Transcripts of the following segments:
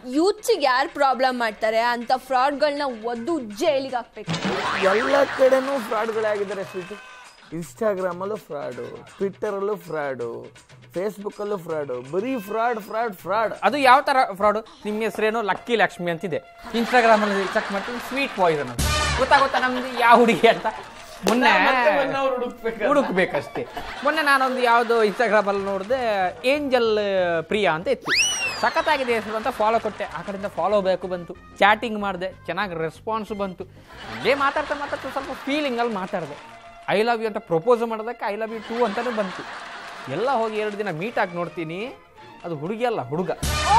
ಯೂತ್ಸಿಗೆ ಯಾರು ಪ್ರಾಬ್ಲಮ್ ಮಾಡ್ತಾರೆ ಅಂತ ಫ್ರಾಡ್ಗಳನ್ನ ಒದ್ದು ಜೈಲಿಗೆ ಹಾಕ್ಬೇಕು ಎಲ್ಲ ಕಡೆನೂ ಫ್ರಾಡ್ಗಳೇ ಆಗಿದ್ದಾರೆ ಸ್ವೀಟ್ ಇನ್ಸ್ಟಾಗ್ರಾಮಲ್ಲೂ ಫ್ರಾಡು ಟ್ವಿಟ್ಟರಲ್ಲೂ ಫ್ರಾಡು ಫೇಸ್ಬುಕ್ಕಲ್ಲೂ ಫ್ರಾಡು ಬರೀ ಫ್ರಾಡ್ ಫ್ರಾಡ್ ಫ್ರಾಡ್ ಅದು ಯಾವ ತರ ಫ್ರಾಡ್ ನಿಮ್ಮ ಹೆಸರೇನು ಲಕ್ಕಿ ಲಕ್ಷ್ಮಿ ಅಂತಿದೆ ಇನ್ಸ್ಟಾಗ್ರಾಮ್ ಅಲ್ಲಿ ಚೆಕ್ ಮಾಡ್ತೀನಿ ಸ್ವೀಟ್ ಪಾಯ್ಸನ್ ಅಂತ ಗೊತ್ತಾಗುತ್ತಾ ನಮ್ದು ಯಾವ ಹುಡುಗಿ ಅಂತ ಮೊನ್ನೆ ಹುಡುಕ್ಬೇಕಷ್ಟೇ ಮೊನ್ನೆ ನಾನೊಂದು ಯಾವುದು ಇನ್ಸ್ಟಾಗ್ರಾಮ್ ಅಲ್ಲಿ ನೋಡಿದೆ ಏಂಜಲ್ ಪ್ರಿಯಾ ಅಂತ ಇತ್ತು ಸಖತ್ತಾಗಿದೆ ಹೆಸರು ಅಂತ ಫಾಲೋ ಕೊಟ್ಟೆ ಆ ಕಡೆಯಿಂದ ಫಾಲೋ ಬೇಕು ಬಂತು ಚಾಟಿಂಗ್ ಮಾಡಿದೆ ಚೆನ್ನಾಗಿ ರೆಸ್ಪಾನ್ಸ್ ಬಂತು ಹಂಗೆ ಮಾತಾಡ್ತಾ ಮಾತಾಡ್ತಾ ಸ್ವಲ್ಪ ಫೀಲಿಂಗಲ್ಲಿ ಮಾತಾಡಿದೆ ಐ ಲವ್ ಯು ಅಂತ ಪ್ರಪೋಸ್ ಮಾಡೋದಕ್ಕೆ ಐ ಲವ್ ಯು ಟೂ ಅಂತಲೇ ಬಂತು ಎಲ್ಲ ಹೋಗಿ ಎರಡು ದಿನ ಮೀಟ್ ಆಗಿ ನೋಡ್ತೀನಿ ಅದು ಹುಡುಗಿ ಅಲ್ಲ ಹುಡುಗ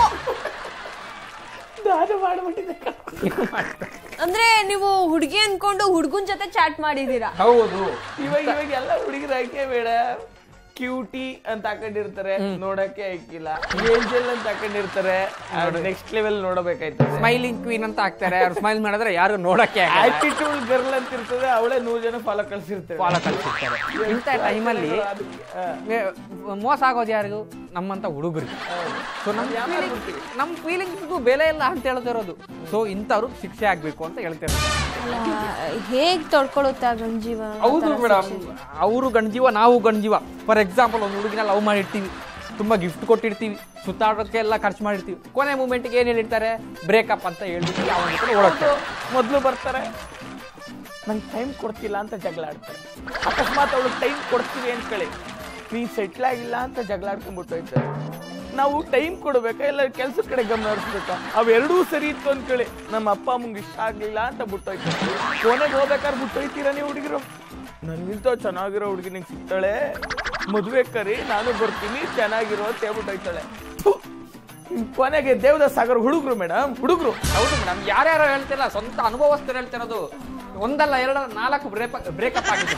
ಅಂದ್ರೆ ನೀವು ಹುಡುಗಿ ಅನ್ಕೊಂಡು ಹುಡುಗನ್ ಜೊತೆ ಚಾಟ್ ಮಾಡಿದೀರಾ ಹೌದು ಇವಾಗ ಇವಾಗ ಎಲ್ಲ ಹುಡುಗರು ಹಾಕೇ ಬೇಡ ಕ್ಯೂಟಿ ಅಂತ ಹಾಕೊಂಡಿರ್ತಾರೆ ನೋಡಕ್ಕೆ ಆಯ್ಕಿಲ್ಲ ಏಂಜಲ್ ಅಂತ ಹಾಕೊಂಡಿರ್ತಾರೆ ನೆಕ್ಸ್ಟ್ ಲೆವೆಲ್ ನೋಡಬೇಕಾಯ್ತದೆ ಸ್ಮೈಲಿಂಗ್ ಕ್ವೀನ್ ಅಂತ ಹಾಕ್ತಾರೆ ಅವ್ರು ಸ್ಮೈಲ್ ಮಾಡಿದ್ರೆ ಯಾರು ನೋಡಕ್ಕೆ ಆಟಿಟ್ಯೂಡ್ ಗರ್ಲ್ ಅಂತ ಇರ್ತದೆ ಅವಳೇ ನೂರು ಜನ ಫಾಲೋ ಕಳ್ಸಿರ್ತಾರೆ ಫಾಲೋ ಕಳ್ಸಿರ್ತಾರೆ ಇಂಥ ಟೈಮಲ್ಲಿ ಮೋಸ ಆಗೋದು ಯಾರಿಗೂ ನಮ್ಮಂತ ಹುಡುಗರಿಗೆ ಸೊ ನಮ್ಮ ನಮ್ಮ ಫೀಲಿಂಗ್ಸ್ಗೂ ಬೆಲೆ ಇಲ್ಲ ಅಂತ ಹೇಳ್ತಿರೋದು ಸೊ ಇಂಥವ್ರು ಶಿಕ್ಷೆ ಆಗ್ಬೇಕು ಅಂತ ಹೇಳ್ತಿರೋದು ಹೇಗ್ ತೊಡ್ಕೊಳ್ಳುತ್ತಾ ಗಂಜೀವ ಹೌದು ಮೇಡಮ್ ಅವರು ಗಂಜೀವ ನಾವು ಗಂಜೀವ ಫಾರ್ ಎಕ್ಸಾಂಪಲ್ ಒಂದು ಹುಡುಗಿನ ಲವ್ ಮಾಡಿರ್ತೀವಿ ತುಂಬ ಗಿಫ್ಟ್ ಕೊಟ್ಟಿರ್ತೀವಿ ಸುತ್ತಾಡೋಕ್ಕೆ ಎಲ್ಲ ಖರ್ಚು ಮಾಡಿರ್ತೀವಿ ಕೊನೆ ಮೂಮೆಂಟ್ಗೆ ಏನು ಹೇಳಿರ್ತಾರೆ ಬ್ರೇಕಪ್ ಅಂತ ಹೇಳ್ಬಿಟ್ಟು ಯಾವ ಓಡಾಡ್ತಾರೆ ಮೊದಲು ಬರ್ತಾರೆ ನಂಗೆ ಟೈಮ್ ಕೊಡ್ತಿಲ್ಲ ಅಂತ ಜಗಳ ಆಡ್ತಾರೆ ಅಕಸ್ಮಾತ್ ಅವಳು ಟೈಮ್ ಕೊಡ್ತೀವಿ ಅನ್ಕೊಳ್ಳಿ ನೀ ಸೆಟ್ಲ್ ಆಗಿಲ್ಲ ಅಂತ ಜಗಳ ಆಡ್ಕೊಂಡ್ಬಿಟ್ಟು ಹೋಯ್ತಾರೆ ನಾವು ಟೈಮ್ ಕೊಡ್ಬೇಕಾ ಇಲ್ಲ ಕೆಲ್ಸದ ಕಡೆ ಗಮನ ಹರಿಸ್ಬೇಕಾ ಅವೆರಡೂ ಸರಿ ಇತ್ತು ಅನ್ಕೊಳ್ಳಿ ನಮ್ಮ ಅಪ್ಪ ಅಮ್ಮಂಗೆ ಇಷ್ಟ ಆಗ್ಲಿಲ್ಲ ಅಂತ ಬಿಟ್ಟೋಯ್ತಾರೆ ಕೊನೆಗೆ ಹೋಗ್ಬೇಕಾದ್ರೆ ಬಿಟ್ಟೋಯ್ತೀರಾ ನೀವು ಹುಡುಗಿರು ನನ್ಗಿಂತ ಚೆನ್ನಾಗಿರೋ ಹುಡುಗಿ ನಿಂಗೆ ಸಿಗ್ತಾಳೆ ಮದುವೆ ಕರಿ ನಾನು ಬರ್ತೀನಿ ಚೆನ್ನಾಗಿರೋ ಅಂತ ಹೇಳ್ಬಿಟ್ಟು ಹೋಯ್ತಾಳೆ ಥು, ಇನ್ ಕೊನೆಗೆ ದೇವದಾಸ್ ಸಾಗರ್ ಹುಡುಗರು ಮೇಡಮ್ ಹುಡುಗರು ಹೌದು ಮೇಡಮ್ ಯಾರ್ಯಾರು ಹೇಳ್ತಿಲ್ಲ ಸ್ವಂತ ಅನುಭವಸ್ಥರು ಹೇಳ್ತಿರೋದು ಒಂದಲ್ಲ ಎರಡಲ್ಲ ನಾಲ್ಕು ಬ್ರೇಕ್ ಬ್ರೇಕಪ್ ಆಗಿದೆ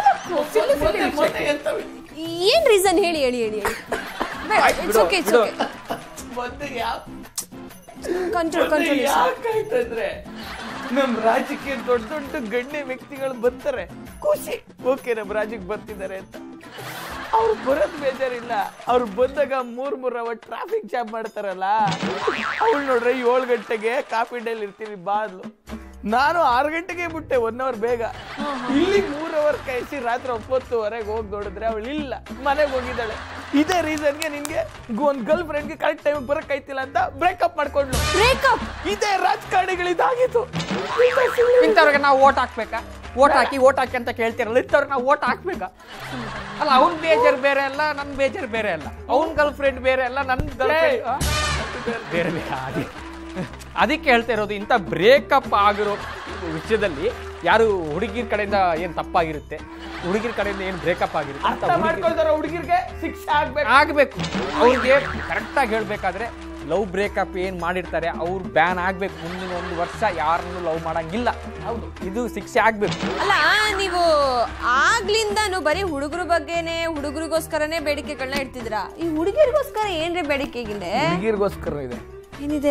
ಏನ್ ರೀಸನ್ ಹೇಳಿ ಹೇಳಿ ಹೇಳಿ ಹೇಳಿ ಇಟ್ಸ್ ಓಕೆ ಇಟ್ಸ್ ಓಕೆ ಮತ್ತೆ ಯಾವ ಕಂಟ್ರೋಲ್ ಕಂಟ್ರೋಲ್ ಯಾಕಾಯ್ತಂದ್ರೆ ನಮ್ ರಾಜ್ಯಕ್ಕೆ ದೊಡ್ಡ ದೊಡ್ಡ ಗಣ್ಯ ವ್ಯಕ್ತಿಗಳು ಬರ್ತಾರೆ ಖುಷಿ ಓಕೆ ನಮ್ ರಾಜ್ಯಕ್ಕೆ ಬರ್ತಿದ್ದಾರೆ ಅಂತ ಅವ್ರು ಬರೋದ್ ಬೇಜಾರಿಲ್ಲ ಅವ್ರು ಬಂದಾಗ ಮೂರ್ ಮೂರ್ ಅವರ್ ಟ್ರಾಫಿಕ್ ಜಾಮ್ ಮಾಡ್ತಾರಲ್ಲ ಅವಳು ನೋಡ್ರೆ ಏಳು ಗಂಟೆಗೆ ಕಾಫಿ ಡೇಲ್ ಇರ್ತೀವಿ ಬಾದ್ಲು ನಾನು ಆರು ಗಂಟೆಗೆ ಬಿಟ್ಟೆ ಒನ್ ಅವರ್ ಬೇಗ ಇಲ್ಲಿ ಮೂರ್ ಅವರ್ ಕಾಯಿಸಿ ರಾತ್ರಿ ಒಂಬತ್ತುವರೆಗೆ ಹೋಗಿ ನೋಡಿದ್ರೆ ಅವಳು ಇಲ್ಲ ಮನೆಗೆ ಹೋಗಿದ್ದಾಳೆ ಇದೇ ರೀಸನ್ಗೆ ನಿನ್ಗೆ ಒಂದ್ ಗರ್ಲ್ ಫ್ರೆಂಡ್ಗೆ ಕರೆಕ್ಟ್ ಟೈಮ್ ಬರಕ್ ಆಯ್ತಿಲ್ಲ ಅಂತ ಬ್ರೇಕಪ್ ಮಾಡ್ಕೊಂಡ್ಲು ಬ್ರೇಕಪ್ ಇದೇ ರಾಜಕಾರಣಿಗಳಿದಾಗಿತ್ತು ಇಂಥವ್ರಿಗೆ ನಾವು ಓಟ್ ಹಾಕ್ಬೇಕಾ ಓಟ್ ಹಾಕಿ ಓಟ್ ಹಾಕಿ ಅಂತ ಕೇಳ್ತಿರಲ್ಲ ಇಂಥವ್ರಿಗೆ ನಾವು ಓಟ್ ಹಾಕ್ಬೇಕಾ ಅಲ್ಲ ಅವ್ನ್ ಬೇಜಾರ್ ಬೇರೆ ಅಲ್ಲ ನನ್ ಬೇಜಾರ್ ಬೇರೆ ಅಲ್ಲ ಅವ್ನ್ ಗರ್ಲ್ ಫ್ರೆಂಡ್ ಬೇರೆ ಅಲ್ಲ ನನ್ ಗರ್ಲ್ ಫ್ರೆಂಡ್ ಬೇರೆ ಬೇರೆ ಅದೇ ಅದಕ್ಕೆ ಹೇಳ್ತಾ ಇರೋದು ಇಂಥ ಬ್ರೇಕಪ್ ಆಗಿರೋ ವಿಷಯದಲ್ಲಿ ಯಾರು ಹುಡುಗಿರ್ ಕಡೆಯಿಂದ ಏನ್ ತಪ್ಪಾಗಿರುತ್ತೆ ಹುಡುಗಿರ ಕಡೆಯಿಂದ ಏನ್ ಬ್ರೇಕಪ್ ಆಗಿರುತ್ತೆ ಅಂತ ಅರ್ಥ ಹುಡುಗಿ- ಮಾಡ್ಕೊಳ್ತಾರ ಹುಡುಗಿರ್ಗೆ ಶಿಕ್ಷೆ ಆಗ್ಬೇಕು ಆಗ್ಬೇಕು ಅವ್ರಿಗೆ ಕರೆಕ್ಟಾಗಿ ಹೇಳ್ಬೇಕಾದ್ರೆ ಲವ್ ಬ್ರೇಕಪ್ ಏನ್ ಮಾಡಿರ್ತಾರೆ ಅವ್ರು ಬ್ಯಾನ್ ಆಗ್ಬೇಕು ಮುಂದಿನ ಒಂದು ವರ್ಷ ಯಾರನ್ನು ಲವ್ ಮಾಡಂಗಿಲ್ಲ ಹೌದು ಇದು ಶಿಕ್ಷೆ ಆಗ್ಬೇಕು ಅಲ್ಲ ನೀವು ಆಗ್ಲಿಂದಾನು ಬರೀ ಹುಡುಗರ ಬಗ್ಗೆನೆ ಹುಡುಗರಿಗೋಸ್ಕರನೇ ಬೇಡಿಕೆಗಳನ್ನ ಇಡ್ತಿದ್ರಾ ಈ ಹುಡುಗಿರಿಗೋಸ್ಕರ ಏನ್ರಿ ಬೇಡಿಕೆ ಇದೆ ಹುಡುಗಿರ್ಗೋಸ್ಕರ ಇದೆ ಏನಿದೆ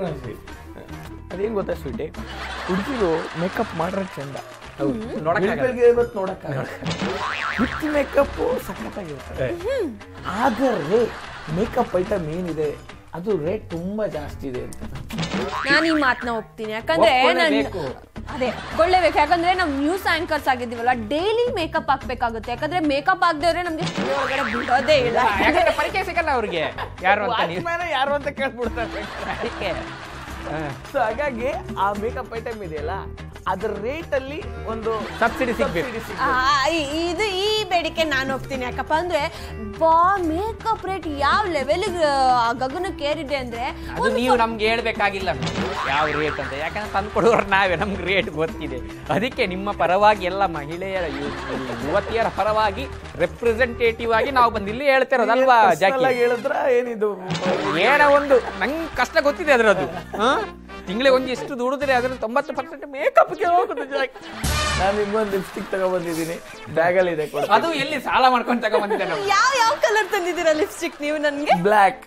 ಅದೇನ್ ಗೊತ್ತಾ ಸ್ವೀಟಿ ಹುಡುಗಿರು ಮೇಕಪ್ ಮಾಡ್ರೆ ಚಂದ ನೋಡಕ್ಕಾಗಲ್ಲ. ನೋಡಕ್ ವಿತ್ ಮೇಕಪ್ ಸಖತ್ತಾಗಿರುತ್ತೆ ಆದರೆ ಮೇಕಪ್ ಐಟಮ್ ಏನಿದೆ ಅದು ರೇಟ್ ತುಂಬಾ ಜಾಸ್ತಿ ಇದೆ ಅಂತ ನಾನು ಈ ಮಾತನ್ನ ಒಪ್ತೀನಿ ಯಾಕಂದ್ರೆ ನನ್ ಒಪ್ಕೊಳ್ಳೇಬೇಕು. ಅದೇ ಕೊಳ್ಳೇಬೇಕು ಯಾಕಂದ್ರೆ ನಾವು ನ್ಯೂಸ್ ಆಂಕರ್ಸ್ ಆಗಿದ್ದೀವಲ್ಲ ಡೈಲಿ ಮೇಕಪ್ ಹಾಕ್ಬೇಕಾಗುತ್ತೆ ಯಾಕಂದ್ರೆ ಮೇಕಪ್ ಆಗದೆ ನಮ್ಗೆ ಸ್ಟುಡಿಯೋ ಒಳಗಡೆ ಬಿಡೋದೇ ಇಲ್ಲ ಯಾಕಂದ್ರೆ ಪರಿಚಯ ಸಿಗಲ್ಲ ಅವ್ರಿಗೆ ಯಾರು ಅಂತ ನೀವು ವಾಚ್ಮ್ಯಾನ್ ಯಾರು ಅಂತ ಕೇಳ್ಬಿಡ್ತಾರೆ ಅದಕ್ಕೆ ಹಾ. ಸೊ ಹಾಗಾಗಿ ಆ ಮೇಕಪ್ ಐಟಮ್ ಇದೆಯಲ್ಲ ಅದ್ರ ರೇಟ್ ಅಲ್ಲಿ ಒಂದು Subsidy ಸಿಗ್ಬೇಕು. subsidy ಸಿಗ್ಬೇಕು. ಆ, ಈ- ಇದು ಈ ಬೇಡಿಕೆ ನಾನು ಹೋಗ್ತೀನಿ ಯಾಕಪ್ಪ ಅಂದ್ರೆ ಬಾ ಮೇಕಪ್ ರೇಟ್ ಯಾವ ಲೆವೆಲ್ಗೆ ಗಗನಕ್ಕೆ ಏರಿದೆ ಅಂದ್ರೆ ಅದು ನೀವು ನಮ್ಗೆ ಹೇಳ್ಬೇಕಾಗಿಲ್ಲ ಯಾವ ರೇಟ್ ಅಂತ ಯಾಕಂದ್ರೆ ತಂದು ಕೊಡೋರು ನಾವೇ ನಮ್ಗೆ ರೇಟ್ ಗೊತ್ತಿದೆ ಅದಕ್ಕೆ ನಿಮ್ಮ ಪರವಾಗಿ ಎಲ್ಲ ಮಹಿಳೆಯರ ಯು- ಯುವತಿಯರ ಪರವಾಗಿ ರೆಪ್ರೆಸೆಂಟೇಟಿವ್ ಆಗಿ ನಾವು ಬಂದು ಇಲ್ಲಿ ಹೇಳ್ತಿರೋದಲ್ವಾ Personal ಜಾಕಿ ಆಗಿ ಹೇಳಿದ್ರ ಏನಿದು ಏನೋ ಒಂದು ನಂಗೆ ಕಷ್ಟ ಗೊತ್ತಿದೆ ಅದರದ್ದು ತಿಂಗಳಿಗೆ ಒಂದು ಎಷ್ಟು ದುಡಿದ್ರೆ ಅದ್ರ ತೊಂಬತ್ತು ಪರ್ಸೆಂಟ್ ಮೇಕಪ್ಗೆ ಹೋಗುದು ಜಾಕಿ ನಾನು ನಿಮ್ಗೊಂದು ಲಿಪ್ಸ್ಟಿಕ್ ತಗೊಬಂದಿದ್ದೀನಿ ಬ್ಯಾಗಲ್ಲಿ ಇದೆ ಕೊಡಿ ಅದು ಎಲ್ಲಿ ಸಾಲ ಮಾಡ್ಕೊಂಡು ತಗೊಂಬಂದಿದ್ದೆ ನಾವು ಯಾವ ಯಾವ ಕಲರ್ ತಂದಿದ್ದೀರಾ ಲಿಪ್ಸ್ಟಿಕ್ ನೀವು ನನ್ಗೆ ಬ್ಲ್ಯಾಕ್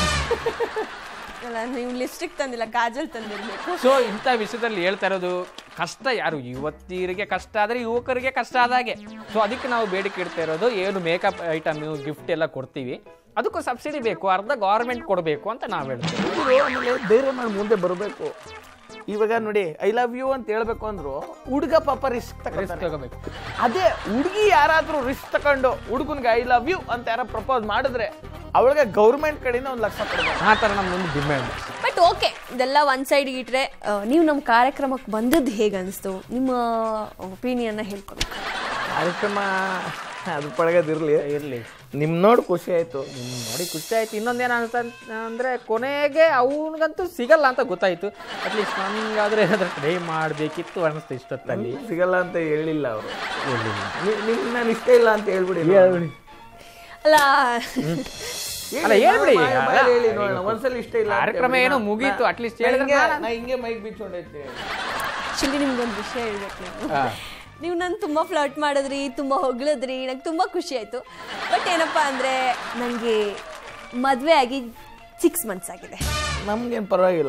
ಅಲ್ಲ ನೀವು ಲಿಪ್ಸ್ಟಿಕ್ ತಂದಿಲ್ಲ ಕಾಜಲ್ ತಂದಿರ್ಬೇಕು ಸೊ ಇಂಥ ವಿಷಯದಲ್ಲಿ ಹೇಳ್ತಾ ಇರೋದು ಕಷ್ಟ ಯಾರು ಯುವತಿಯರಿಗೆ ಕಷ್ಟ ಆದರೆ ಯುವಕರಿಗೆ ಕಷ್ಟ ಆದಾಗೆ ಸೊ ಅದಕ್ಕೆ ನಾವು ಬೇಡಿಕೆ ಇಡ್ತಾ ಇರೋದು ಏನು ಮೇಕಪ್ ಐಟಮ್ ಗಿಫ್ಟ್ ಎಲ್ಲ ಕೊಡ್ತೀವಿ ಅದಕ್ಕೂ ಸಬ್ಸಿಡಿ ಬೇಕು ಅರ್ಧ ಗೌರ್ಮೆಂಟ್ ಕೊಡಬೇಕು ಅಂತ ನಾವು ಹೇಳ್ತೀವಿ ಹುಡುಗರು ಆಮೇಲೆ ಧೈರ್ಯ ಮಾಡಿ ಮುಂದೆ ಬರಬೇಕು ಇವಾಗ ನೋಡಿ ಐ ಲವ್ ಯು ಅಂತ ಹೇಳ್ಬೇಕು ಅಂದ್ರು ಹುಡುಗ ಪಾಪ ರಿಸ್ಕ್ ರಿಸ್ಕ್ ತಗೋಬೇಕು ಅದೇ ಹುಡುಗಿ ಯಾರಾದ್ರೂ ರಿಸ್ಕ್ ತಗೊಂಡು ಹುಡುಗನ್ಗೆ ಐ ಲವ್ ಯು ಅಂತ ಯಾರ ಪ್ರಪೋಸ್ ಮಾಡಿದ್ರೆ ಅವಳಿಗೆ ಗೌರ್ಮೆಂಟ್ ಕಡೆಯಿಂದ ಒಂದು ಲಕ್ಷ ಕೊಡ್ಬೇಕು ಆ ಥರ ನಮ್ಮೊಂದು ಡಿಮ್ಯಾಂಡ್ ಬಟ್ ಓಕೆ ಇದೆಲ್ಲ ಒಂದ್ ಸೈಡ್ ಇಟ್ರೆ ಆ, ನೀವು ನಮ್ಮ ಕಾರ್ಯಕ್ರಮಕ್ಕೆ ಬಂದದ್ದು ಹೇಗೆ ಅನಿಸ್ತು ನಿಮ್ಮ ಒಪಿನಿಯನ್ನ ಹೇಳ್ಕೊಬೇಕು ಕಾರ್ಯಕ್ರಮ ಅದು ಪಳಗದಿರ್ಲಿ ಇರಲಿ ನಿಮ್ ನೋಡಿ ಖುಷಿ ಆಯ್ತು ನೋಡಿ ಖುಷಿ ಆಯ್ತು ಇನ್ನೊಂದೇನು ಅನ್ಸ ಅಂದ್ರೆ ಕೊನೆಗೆ ಅವನಿಗಂತೂ ಸಿಗಲ್ಲ ಅಂತ ಗೊತ್ತಾಯ್ತು ಅಟ್ಲೀಸ್ಟ್ ನನ್ಗಾದ್ರೆ ಏನಾದ್ರೂ ಟ್ರೈ ಮಾಡಬೇಕಿತ್ತು ಅನಿಸ್ತು ಇಷ್ಟೊತ್ತಲ್ಲಿ ಸಿಗಲ್ಲ ಅಂತ ಹೇಳಿಲ್ಲ ಅವರು ನಿಮ್ಗೆ ನಾನು ಇಷ್ಟ ಇಲ್ಲ ಅಂತ ಹೇಳ್ಬಿಡಿ ಅಲ್ಲ ಅಲ್ಲ, ಹೇಳ್ಬಿಡಿ. ಬಾಯ್- ಬಾಯಲ್ಲಿ ಹೇಳಿ ನೋಡೋಣ. ಒಂದ್ಸಲ ಇಷ್ಟ ಇಲ್ಲ ಅಂತ ಕಾರ್ಯಕ್ರಮ ಹೇಳ್ಬಿಡಿ. ಏನೋ ನಾ- ಮುಗೀತು, ನಾ- at least ನಾ ಹೇಳಿದ್ರೆ ಹಿಂಗೆ- ನಾನು- ನಾ ಹಿಂಗೆ ಮೈಕ್ ಬಿಚ್ಚೊಂಡೈತೆ ಆಕ್ಚುಲಿ ನಿಮ್ಗೊಂದು ವಿಷಯ ಹೇಳ್ಬೇಕು ನಾನು ಹಾ. ನೀವು ನಾನು ತುಂಬ ಫ್ಲರ್ಟ್ ಮಾಡಿದ್ರಿ ತುಂಬ ಹೊಗಳಿದ್ರಿ ನಂಗೆ ತುಂಬ ಖುಷಿ ಆಯಿತು ಬಟ್ ಏನಪ್ಪ ಅಂದರೆ ನನಗೆ ಮದುವೆ ಆಗಿ ಸಿಕ್ಸ್ ಮಂತ್ಸ್ ಆಗಿದೆ ನಮ್ಗೇನ್ ಪರವಾಗಿಲ್ಲ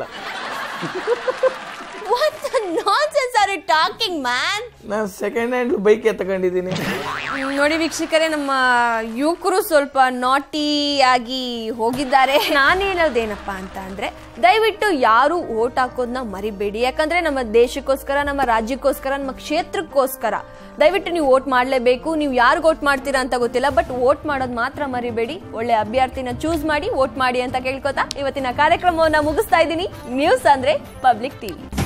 what nonsense are you talking man ನಾನು ಸೆಕೆಂಡ್ ಹ್ಯಾಂಡ್ ಬೈಕ್ ತಗೊಂಡಿದ್ದೀನಿ ನೋಡಿ ವೀಕ್ಷಕರೇ ನಮ್ಮ ಯುವಕರು ಸ್ವಲ್ಪ ನಾಟಿ ಆಗಿ ಹೋಗಿದ್ದಾರೆ ನಾನು ಹೇಳೋದೇನಪ್ಪ ಅಂತ ಅಂದ್ರೆ ದಯವಿಟ್ಟು ಯಾರು ಓಟ್ ಹಾಕೋದನ್ನ ಮರಿಬೇಡಿ ಯಾಕಂದ್ರೆ ನಮ್ಮ ದೇಶಕ್ಕೋಸ್ಕರ ನಮ್ಮ ರಾಜ್ಯಕ್ಕೋಸ್ಕರ ನಮ್ಮ ಕ್ಷೇತ್ರಕ್ಕೋಸ್ಕರ ದಯವಿಟ್ಟು ನೀವು ಓಟ್ ಮಾಡಲೇಬೇಕು ನೀವು ಯಾರಿಗೆ ಓಟ್ ಮಾಡ್ತೀರಾ ಅಂತ ಗೊತ್ತಿಲ್ಲ ಬಟ್ ಓಟ್ ಮಾಡೋದು ಮಾತ್ರ ಮರಿಬೇಡಿ ಒಳ್ಳೆ ಅಭ್ಯರ್ಥಿನ ಚೂಸ್ ಮಾಡಿ ಓಟ್ ಮಾಡಿ ಅಂತ ಕೇಳ್ಕೊತಾ ಇವತ್ತಿನ ಕಾರ್ಯಕ್ರಮವನ್ನ ಮುಗಿಸ್ತಾ ಇದ್ದೀನಿ ನ್ಯೂಸ್ ಅಂದ್ರೆ ಪಬ್ಲಿಕ್ ಟಿವಿ